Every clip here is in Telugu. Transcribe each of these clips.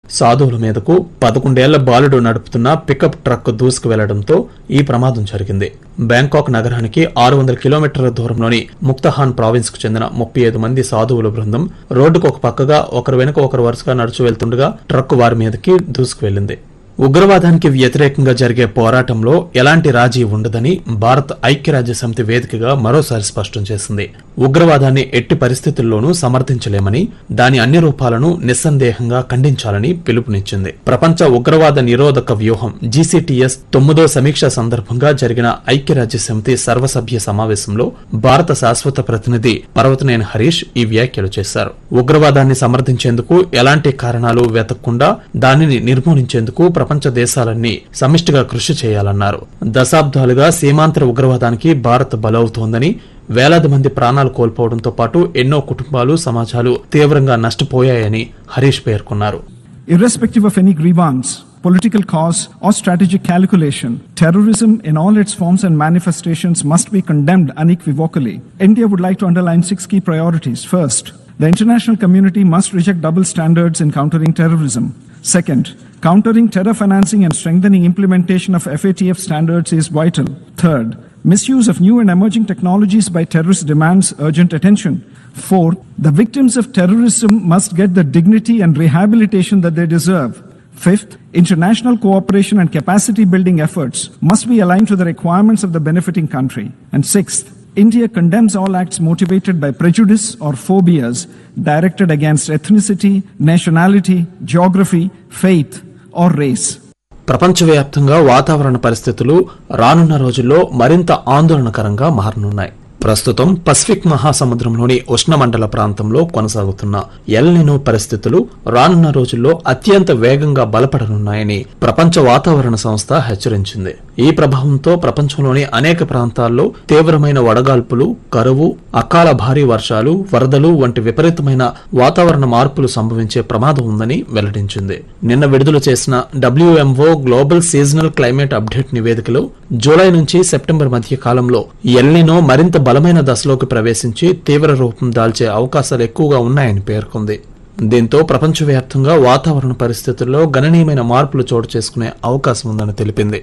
సాధువుల మీదకు పదకొండేళ్ల బాలుడు నడుపుతున్న పికప్ ట్రక్ దూసుకు వెళ్లడంతో ఈ ప్రమాదం జరిగింది బ్యాంకాక్ నగరానికి ఆరు వందల కిలోమీటర్ల దూరంలోని ముక్తహాన్ ప్రావిన్స్ కు చెందిన ముప్పై ఐదు మంది సాధువుల బృందం రోడ్డుకు ఒక పక్కగా ఒకరు వెనుక ఒకరు వరుసగా నడుచు వెళ్తుండగా ట్రక్ వారి మీదకి దూసుకు వెళ్లింది ఉగ్రవాదానికి వ్యతిరేకంగా జరిగే పోరాటంలో ఎలాంటి రాజీ ఉండదని భారత్ ఐక్యరాజ్య సమితి వేదికగా మరోసారి స్పష్టం చేసింది ఉగ్రవాదాన్ని ఎట్టి పరిస్థితుల్లోనూ సమర్థించలేమని దాని అన్ని రూపాలను నిస్సందేహంగా ఖండించాలని పిలుపునిచ్చింది ప్రపంచ ఉగ్రవాద నిరోధక వ్యూహం జీసీటీఎస్ తొమ్మిదో సమీక్ష సందర్భంగా జరిగిన ఐక్యరాజ్య సమితి సర్వసభ్య సమావేశంలో భారత శాశ్వత ప్రతినిధి పర్వతనేని హరీష్ ఈ వ్యాఖ్యలు చేశారు ఉగ్రవాదాన్ని సమర్థించేందుకు ఎలాంటి కారణాలు వెతకకుండా దానిని నిర్మూలించేందుకు ప్రపంచ దేశాలన్నీ సమిష్టిగా కృషి చేయాలన్నారు దశాబ్దాలుగా సీమాంతర ఉగ్రవాదానికి భారత్ బలవుతోందని వేలాది మంది ప్రాణాలు కోల్పోవడంతో పాటు ఎన్నో కుటుంబాలు సమాజాలు తీవ్రంగా నష్టపోయాయని హరీష్ పేర్కొన్నారు Irrespective of any grievance, political cause, or strategic calculation, terrorism in all its forms and manifestations must be condemned unequivocally. India would like to underline six key priorities. First, the international community must reject double standards in countering terrorism. Second, countering terror financing and strengthening implementation of FATF standards is vital. Third, misuse of new and emerging technologies by terrorists demands urgent attention. Fourth, the victims of terrorism must get the dignity and rehabilitation that they deserve. Fifth, international cooperation and capacity building efforts must be aligned to the requirements of the benefiting country. And sixth, India condemns all acts motivated by prejudice or phobias directed against ethnicity, nationality, geography, faith, or race. ప్రపంచవ్యాప్తంగా వాతావరణ పరిస్థితులు రానున్న రోజుల్లో మరింత ఆందోళనకరంగా మారనున్నాయి ప్రస్తుతం పసిఫిక్ మహాసముద్రంలోని ఉష్ణమండల ప్రాంతంలో కొనసాగుతున్న ఎల్నినో పరిస్థితులు రానున్న రోజుల్లో అత్యంత వేగంగా బలపడనున్నాయని ప్రపంచ వాతావరణ సంస్థ హెచ్చరించింది ఈ ప్రభావంతో ప్రపంచంలోని అనేక ప్రాంతాల్లో తీవ్రమైన వడగాల్పులు కరువు అకాల భారీ వర్షాలు వరదలు వంటి విపరీతమైన వాతావరణ మార్పులు సంభవించే ప్రమాదం ఉందని వెల్లడించింది నిన్న విడుదల చేసిన WMO global seasonal climate update నివేదికలో జూలై నుంచి సెప్టెంబర్ మధ్య కాలంలో ఎల్నినో మరింత బలమైన దశలోకి ప్రవేశించి తీవ్ర రూపం దాల్చే అవకాశాలు ఎక్కువగా ఉన్నాయని పేర్కొంది దీంతో ప్రపంచవ్యాప్తంగా వాతావరణ పరిస్థితుల్లో గణనీయమైన మార్పులు చోటు చేసుకునే అవకాశం ఉందని తెలిపింది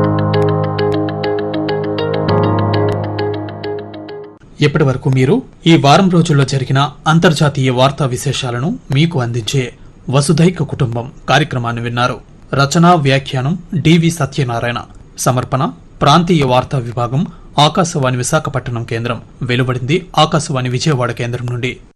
ఇప్పటి వరకు మీరు ఈ వారం రోజుల్లో జరిగిన అంతర్జాతీయ వార్తా విశేషాలను మీకు అందించే వసుధైక కుటుంబం కార్యక్రమాన్ని విన్నారు రచనా వ్యాఖ్యానం డివి సత్యనారాయణ సమర్పణ ప్రాంతీయ వార్తా విభాగం ఆకాశవాణి విశాఖపట్నం కేంద్రం వెలువడింది ఆకాశవాణి విజయవాడ కేంద్రం నుండి